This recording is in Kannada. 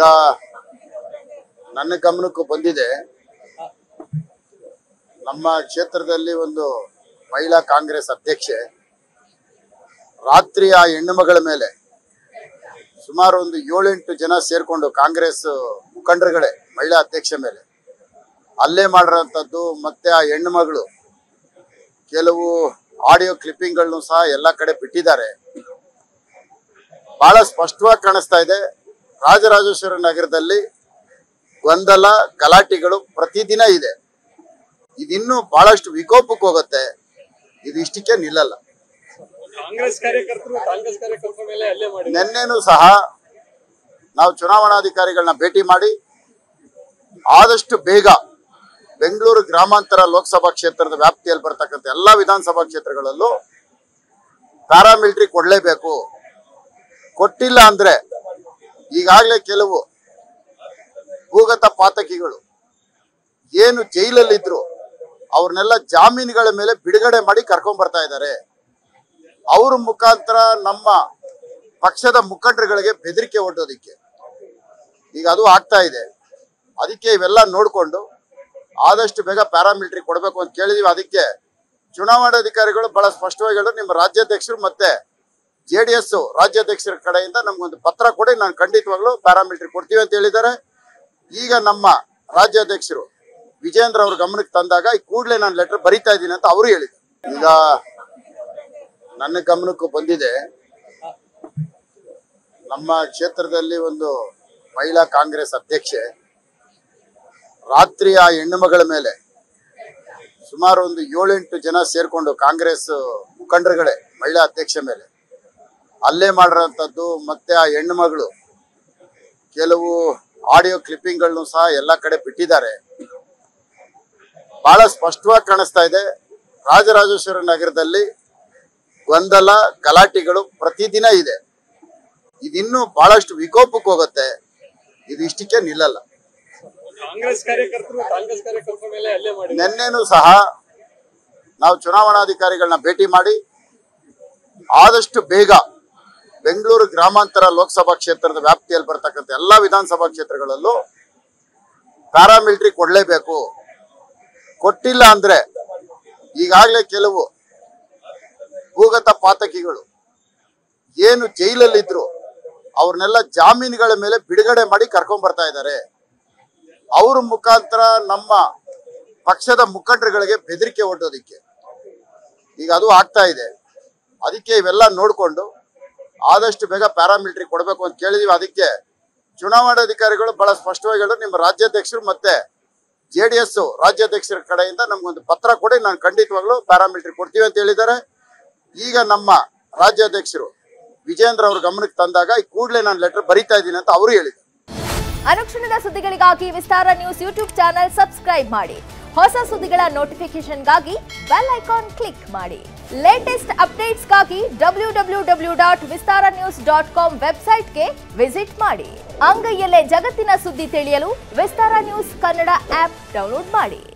ನನ್ನ ಗಮನಕ್ಕೂ ಬಂದಿದೆ ನಮ್ಮ ಕ್ಷೇತ್ರದಲ್ಲಿ ಒಂದು ಮಹಿಳಾ ಕಾಂಗ್ರೆಸ್ ಅಧ್ಯಕ್ಷೆ ರಾತ್ರಿ ಆ ಹೆಣ್ಣು ಮಗಳ ಮೇಲೆ ಸುಮಾರು ಒಂದು ಏಳೆಂಟು ಜನ ಸೇರ್ಕೊಂಡು ಕಾಂಗ್ರೆಸ್ ಮುಖಂಡರುಗಳೇ ಮಹಿಳಾ ಅಧ್ಯಕ್ಷೆ ಮೇಲೆ ಹಲ್ಲೆ ಮಾಡಿರೋಂಥದ್ದು ಮತ್ತೆ ಆ ಹೆಣ್ಣು ಮಗಳು ಕೆಲವು ಆಡಿಯೋ ಕ್ಲಿಪ್ಪಿಂಗ್ಗಳನ್ನು ಸಹ ಎಲ್ಲ ಕಡೆ ಬಿಟ್ಟಿದ್ದಾರೆ ಬಹಳ ಸ್ಪಷ್ಟವಾಗಿ ಕಾಣಿಸ್ತಾ ಇದೆ ರಾಜರಾಜೇಶ್ವರ ನಗರದಲ್ಲಿ ಗೊಂದಲ ಗಲಾಟೆಗಳು ಪ್ರತಿದಿನ ಇದೆ ಇದಿನ್ನೂ ಬಹಳಷ್ಟು ವಿಕೋಪಕ್ಕೆ ಹೋಗುತ್ತೆ ಇದು ಇಷ್ಟಕ್ಕೆ ನಿಲ್ಲಲ್ಲ ಕಾಂಗ್ರೆಸ್ ಕಾರ್ಯಕರ್ತರು ಕಾಂಗ್ರೆಸ್ ಕಾರ್ಯಕರ್ತರ ಮೇಲೆ ಹಲ್ಲೆ ಮಾಡಿ ನಿನ್ನೆನೂ ಸಹ ನಾವು ಚುನಾವಣಾಧಿಕಾರಿಗಳನ್ನ ಭೇಟಿ ಮಾಡಿ ಆದಷ್ಟು ಬೇಗ ಬೆಂಗಳೂರು ಗ್ರಾಮಾಂತರ ಲೋಕಸಭಾ ಕ್ಷೇತ್ರದ ವ್ಯಾಪ್ತಿಯಲ್ಲಿ ಬರ್ತಕ್ಕಂಥ ಎಲ್ಲಾ ವಿಧಾನಸಭಾ ಕ್ಷೇತ್ರಗಳಲ್ಲೂ ಪ್ಯಾರಾಮಿಲಿಟರಿ ಕೊಡ್ಲೇಬೇಕು ಕೊಟ್ಟಿಲ್ಲ ಅಂದ್ರೆ ಈಗಾಗಲೇ ಕೆಲವು ಭೂಗತ ಪಾತಕಿಗಳು ಏನು ಜೈಲಲ್ಲಿದ್ರು ಅವ್ರನ್ನೆಲ್ಲ ಜಾಮೀನುಗಳ ಮೇಲೆ ಬಿಡುಗಡೆ ಮಾಡಿ ಕರ್ಕೊಂಡ್ ಬರ್ತಾ ಇದ್ದಾರೆ ಅವ್ರ ಮುಖಾಂತರ ನಮ್ಮ ಪಕ್ಷದ ಮುಖಂಡರುಗಳಿಗೆ ಬೆದರಿಕೆ ಒಡ್ಡೋದಿಕ್ಕೆ ಈಗ ಅದು ಆಗ್ತಾ ಇದೆ ಅದಕ್ಕೆ ಇವೆಲ್ಲ ನೋಡಿಕೊಂಡು ಆದಷ್ಟು ಬೇಗ ಪ್ಯಾರಾಮಿಲಿಟರಿ ಕೊಡಬೇಕು ಅಂತ ಕೇಳಿದೀವಿ ಅದಕ್ಕೆ ಚುನಾವಣಾಧಿಕಾರಿಗಳು ಬಹಳ ಸ್ಪಷ್ಟವಾಗಿ ಹೇಳೋದು ನಿಮ್ಮ ರಾಜ್ಯಾಧ್ಯಕ್ಷರು ಮತ್ತೆ ಜೆ ಡಿ ಎಸ್ ರಾಜ್ಯಾಧ್ಯಕ್ಷರ ಕಡೆಯಿಂದ ನಮ್ಗೊಂದು ಪತ್ರ ಕೊಡಿ ನಾನು ಖಂಡಿತವಾಗ್ಲೂ ಪ್ಯಾರಾಮಿಲಿಟರಿ ಕೊಡ್ತೀವಿ ಅಂತ ಹೇಳಿದ್ದಾರೆ ಈಗ ನಮ್ಮ ರಾಜ್ಯಾಧ್ಯಕ್ಷರು ವಿಜೇಂದ್ರ ಅವ್ರ ಗಮನಕ್ಕೆ ತಂದಾಗ ಈ ಕೂಡಲೇ ನಾನು ಲೆಟರ್ ಬರಿತಾ ಇದ್ದೀನಿ ಅಂತ ಅವರು ಹೇಳಿದ್ರು ಈಗ ನನ್ನ ಗಮನಕ್ಕೂ ಬಂದಿದೆ ನಮ್ಮ ಕ್ಷೇತ್ರದಲ್ಲಿ ಒಂದು ಮಹಿಳಾ ಕಾಂಗ್ರೆಸ್ ಅಧ್ಯಕ್ಷೆ ರಾತ್ರಿ ಆ ಹೆಣ್ಣು ಮಗಳ ಮೇಲೆ ಸುಮಾರು ಒಂದು ಏಳೆಂಟು ಜನ ಸೇರ್ಕೊಂಡು ಕಾಂಗ್ರೆಸ್ ಮುಖಂಡರುಗಳೇ ಮಹಿಳಾ ಅಧ್ಯಕ್ಷೆ ಮೇಲೆ ಹಲ್ಲೆ ಮಾಡಿರೋಂಥದ್ದು ಮತ್ತೆ ಆ ಹೆಣ್ಣು ಮಗಳು ಕೆಲವು ಆಡಿಯೋ ಕ್ಲಿಪ್ಪಿಂಗ್ಗಳನ್ನು ಸಹ ಎಲ್ಲ ಕಡೆ ಬಿಟ್ಟಿದ್ದಾರೆ ಬಹಳ ಸ್ಪಷ್ಟವಾಗಿ ಕಾಣಿಸ್ತಾ ಇದೆ ರಾಜರಾಜೇಶ್ವರ ನಗರದಲ್ಲಿ ಗೊಂದಲ ಗಲಾಟೆಗಳು ಪ್ರತಿದಿನ ಇದೆ ಇದಿನ್ನೂ ಬಹಳಷ್ಟು ವಿಕೋಪಕ್ಕೆ ಹೋಗುತ್ತೆ ಇದು ಇಷ್ಟಕ್ಕೆ ನಿಲ್ಲಲ್ಲ ಕಾಂಗ್ರೆಸ್ ಕಾರ್ಯಕರ್ತರು ಕಾಂಗ್ರೆಸ್ ಕಾರ್ಯಕರ್ತರ ಮೇಲೆ ಹಲ್ಲೆ ಮಾಡಿ ನಿನ್ನೆನೂ ಸಹ ನಾವು ಚುನಾವಣಾಧಿಕಾರಿಗಳನ್ನ ಭೇಟಿ ಮಾಡಿ ಆದಷ್ಟು ಬೇಗ ಬೆಂಗಳೂರು ಗ್ರಾಮಾಂತರ ಲೋಕಸಭಾ ಕ್ಷೇತ್ರದ ವ್ಯಾಪ್ತಿಯಲ್ಲಿ ಬರ್ತಕ್ಕಂಥ ಎಲ್ಲಾ ವಿಧಾನಸಭಾ ಕ್ಷೇತ್ರಗಳಲ್ಲೂ ಪ್ಯಾರಾಮಿಲಿಟರಿ ಕೊಡ್ಲೇಬೇಕು ಕೊಟ್ಟಿಲ್ಲ ಅಂದ್ರೆ ಈಗಾಗಲೇ ಕೆಲವು ಭೂಗತ ಪಾತಕಿಗಳು ಏನು ಜೈಲಲ್ಲಿದ್ರು ಅವ್ರನ್ನೆಲ್ಲ ಜಾಮೀನುಗಳ ಮೇಲೆ ಬಿಡುಗಡೆ ಮಾಡಿ ಕರ್ಕೊಂಡ್ ಬರ್ತಾ ಇದ್ದಾರೆ ಅವ್ರ ಮುಖಾಂತರ ನಮ್ಮ ಪಕ್ಷದ ಮುಖಂಡರುಗಳಿಗೆ ಬೆದರಿಕೆ ಒಡ್ಡೋದಿಕ್ಕೆ ಈಗ ಅದು ಆಗ್ತಾ ಇದೆ ಅದಕ್ಕೆ ಇವೆಲ್ಲ ನೋಡಿಕೊಂಡು ಆದಷ್ಟು ಬೇಗ ಪ್ಯಾರಾಮಿಲಿಟರಿ ಕೊಡಬೇಕು ಅಂತ ಕೇಳಿದೀವಿ ಅದಕ್ಕೆ ಚುನಾವಣಾಧಿಕಾರಿಗಳು ಬಹಳ ಸ್ಪಷ್ಟವಾಗಿ ಹೇಳೋದು ನಿಮ್ಮ ರಾಜ್ಯಾಧ್ಯಕ್ಷರು ಮತ್ತೆ ಜೆ ಡಿ ಎಸ್ ರಾಜ್ಯಾಧ್ಯಕ್ಷರ ಕಡೆಯಿಂದ ನಮ್ಗೊಂದು ಪತ್ರ ಕೊಡಿ ನಾನು ಖಂಡಿತವಾಗ್ಲೂ ಪ್ಯಾರಾಮಿಲಿಟರಿ ಕೊಡ್ತೀವಿ ಅಂತ ಹೇಳಿದ್ದಾರೆ ಈಗ ನಮ್ಮ ರಾಜ್ಯಾಧ್ಯಕ್ಷರು ವಿಜೇಂದ್ರ ಅವ್ರ ಗಮನಕ್ಕೆ ತಂದಾಗ ಈ ಕೂಡಲೇ ನಾನು ಲೆಟರ್ ಬರಿತಾ ಇದ್ದೀನಿ ಅಂತ ಅವರು ಹೇಳಿದ್ರು ಅನುಕ್ಷಣದ ಸುದ್ದಿಗಳಿಗಾಗಿ Vistara news YouTube channel subscribe ಮಾಡಿ ಹೊಸ ಸುದ್ದಿಗಳ ನೋಟಿಫಿಕೇಶನ್ಗಾಗಿ ಬೆಲ್ ಐಕಾನ್ ಕ್ಲಿಕ್ ಮಾಡಿ ಲೇಟೆಸ್ಟ್ ಅಪ್ಡೇಟ್ಸ್ಗಾಗಿ W W W dot Vistara news dot com ವೆಬ್ಸೈಟ್ಗೆ ವಿಸಿಟ್ ಮಾಡಿ ಅಂಗೈಯಲ್ಲೇ ಜಗತ್ತಿನ ಸುದ್ದಿ ತಿಳಿಯಲು Vistara news Kannada app download ಮಾಡಿ